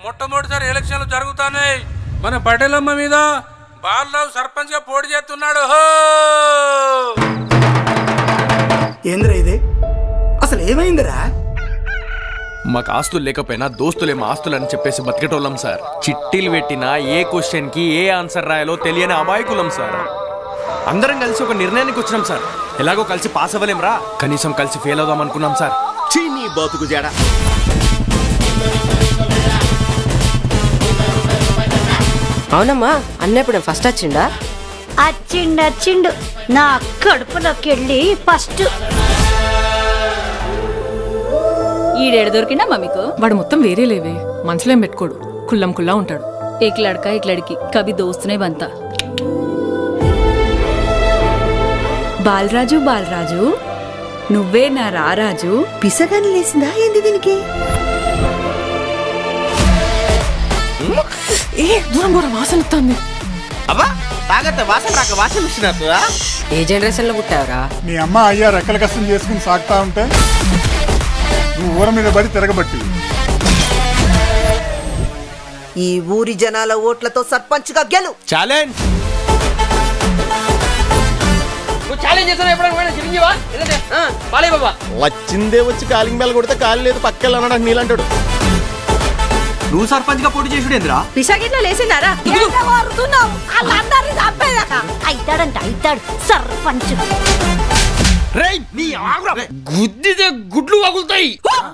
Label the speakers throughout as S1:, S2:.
S1: మొట్టమొదటిసారి ఎలక్షన్లు జరుగుతున్నాయి మన పటేలమ్మ మీద బాలరావు సర్పంచ్ గా పోటీ చేస్తున్నాడు హో
S2: ఏందిరా ఇది అసలు ఏమైందిరా
S3: మాకు ఆస్తులు లేకపోయినా దోస్తులేమో ఆస్తులు అని చెప్పేసి బతికేటోళ్ళం సార్ చిట్టీలు పెట్టినా ఏ క్వశ్చన్ కి ఏ ఆన్సర్ రాయాలో తెలియని అమాయకులం సార్ అందరం కలిసి ఒక నిర్ణయానికి వచ్చినాం సార్ ఎలాగో కలిసి పాస్ అవ్వలేం రా కనీసం కలిసి ఫెయిల్ అవుదాం అనుకున్నాం సార్
S4: చీ నీ బతుకు జడ
S5: అవునమ్మా అన్న ఇప్పుడు ఫస్ట్ వచ్చిండా
S6: అచ్చిండు అచ్చిండు నా కడుపులోకి వెళ్ళి ఫస్ట్
S7: ఈడేడు దొరికిండమ్మా మీకు
S8: వాడు మొత్తం వేరే లేవే మనసులో ఏం పెట్టుకోడు కుల్లం కుల్లా ఉంటాడు
S7: एक लड़का एक लड़की कभी दोस्त नहीं बनता బాలరాజు బాలరాజు నువ్వే నా రారాజు
S5: పిసగాని లేసిందా ఏంది దీనికి
S8: ఏ దూరం దూరం వాసన వస్తుంది
S4: అబ్బా తాగత్త వాసన రాక వాసన ఇచ్చినట్టు
S5: ఏ జనరేషన్ లో పుట్టావురా
S9: నీ అమ్మ అయ్యా రెక్కల కష్టం చేసుకుని సాగుతా ఉంటే నువ్వు ఊర మీద పడి తిరగబట్టి
S5: ఈ ఊరి జనాల ఓట్లతో సర్పంచ్ గా గెలు
S3: ఛాలెంజ్
S4: వచ్చిందే వచ్చి కాలింగ్ బెల్ కొడితే కాలి లేదు పక్కన అన్నాడు నీళ్ళంటాడు
S3: నువ్వు సర్పంచ్ గా పోటీ చేసుడేంద్రా
S5: పిసగిట్లో లేసిందారా
S6: వాళ్ళందరినీ చంపేదాకా అయితాడంట అయితాడు సర్పంచ్
S3: రేయ్ నీ ఆగురా
S1: గుద్దితే గుడ్లు వగులుతాయి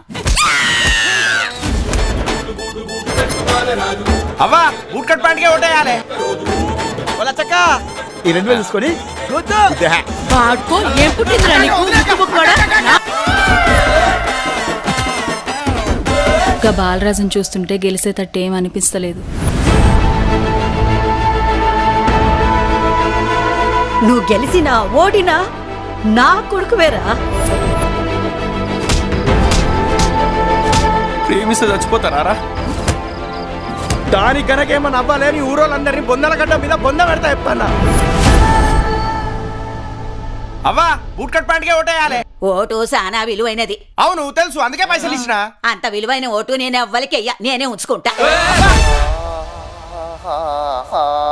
S3: అవ్వా బూట్ కట్ ప్యాంట్కే ఓటేయాలి
S4: వాళ్ళ చక్క ఈ రెండు వేలు తీసుకొని ఇదే.
S7: పాడుకో ఏం పుట్టిందిరా నీకు ముక్కు ముక్కుకోడా? ఇంకా బాలరాజుని చూస్తుంటే గెలిచేటట్టు ఏం అనిపిస్తలేదు
S6: నువ్వు గెలిచినా ఓడినా నా కొడుకు వేరా
S3: ప్రేమిస్తే చచ్చిపోతారా
S4: దాని కనుకేమన్నా అవ్వాలి నీ ఊరోళ్ళందరినీ బొందల గడ్డ మీద బొంద పెడతా చెప్తానా
S3: అవ్వా బూట్ కట్ ప్యాంట్కే ఓటేయాలి
S6: ఓటు సానా విలువైనది
S3: అవును తెలుసు అందుకే పైసలు ఇచ్చిన
S6: అంత విలువైన ఓటు నేను ఎవ్వరికి నేనే ఉంచుకుంటా